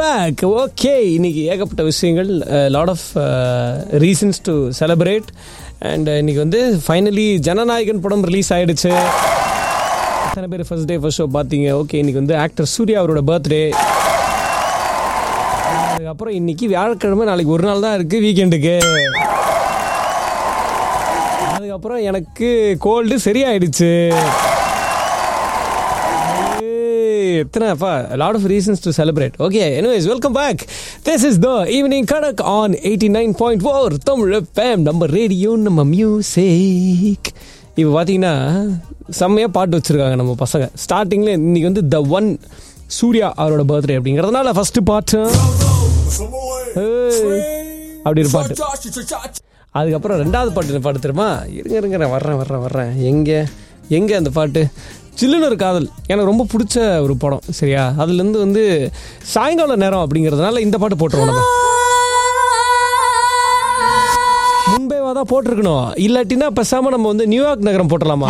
back okay இன்னைக்கு ஏகப்பட்ட விஷயங்கள் lot of reasons to celebrate and இன்னைக்கு வந்து ஃபைனலி ஜனநாயகன் படம் ரிலீஸ் ஆயிடுச்சு எத்தனை பேர் ஃபர்ஸ்ட் டே ஃபர்ஸ்ட் ஷோ பார்த்தீங்க ஓகே இன்னைக்கு வந்து ஆக்டர் சூர்யா அவரோட பர்த்டே அதுக்கப்புறம் இன்னைக்கு வியாழக்கிழமை நாளைக்கு ஒரு நாள் தான் இருக்கு வீக்கெண்டுக்கு அதுக்கப்புறம் எனக்கு கோல்டு சரியாயிடுச்சு ஏய், எத்தனைப்பா lot of reasons to celebrate okay anyways welcome back this is the evening Kadak on eighty nine point four Tamil fame நம்ம ரேடியோ நம்ம மியூசிக் இப்போ பார்த்தீங்கன்னா செம்மையாக பாட்டு வச்சுருக்காங்க நம்ம பசங்க ஸ்டார்டிங்கில் இன்னைக்கு வந்து த ஒன் சூர்யா அவரோட பர்த்டே அப்படிங்கிறதுனால ஃபர்ஸ்ட் பாட்டு ஏய், அப்படி ஒரு பாட்டு அதுக்கப்புறம் ரெண்டாவது பாட்டு என்ன பாட்டு தெரியுமா இருங்க இருங்க நான் வர்றேன் வர்றேன் வர்றேன் எங்கே எங்கே அந்த பாட்டு சில்லுன்னு ஒரு காதல் எனக்கு ரொம்ப பிடிச்ச ஒரு படம் சரியா அதுலேருந்து வந்து சாயங்கால நேரம் அப்படிங்கிறதுனால இந்த பாட்டு போட்டுருவோம் நம்ம முன்பேவா தான் போட்டிருக்கணும் இல்லாட்டினா பேசாமல் நம்ம வந்து நியூயார்க் நகரம் போட்டுடலாமா